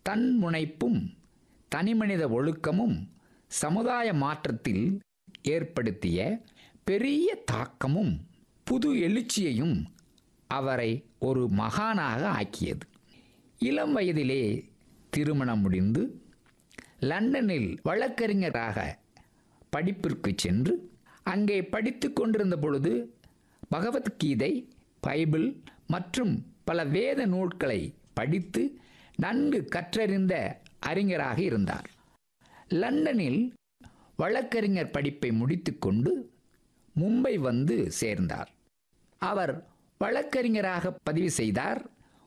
தன்முனைப்பும் தனிமனித ஒழுக்கமும் சமுதாய மாற்றத்தில் ஏற்படுத்திய பெரிய தாக்கமும் புது எழுச்சியையும் அவரை ஒரு மகானாக ஆக்கியது இளம் வயதிலே திருமணம் முடிந்து லண்டனில் வழக்கறிஞராக படிப்பிற்கு சென்று அங்கே படித்து கொண்டிருந்த பொழுது பகவத்கீதை பைபிள் மற்றும் பல வேத நூல்களை படித்து நன்கு கற்றறிந்த அறிஞராக இருந்தார் லண்டனில் வழக்கறிஞர் படிப்பை முடித்துக்கொண்டு மும்பை வந்து சேர்ந்தார் அவர் வழக்கறிஞராக பதிவு செய்தார்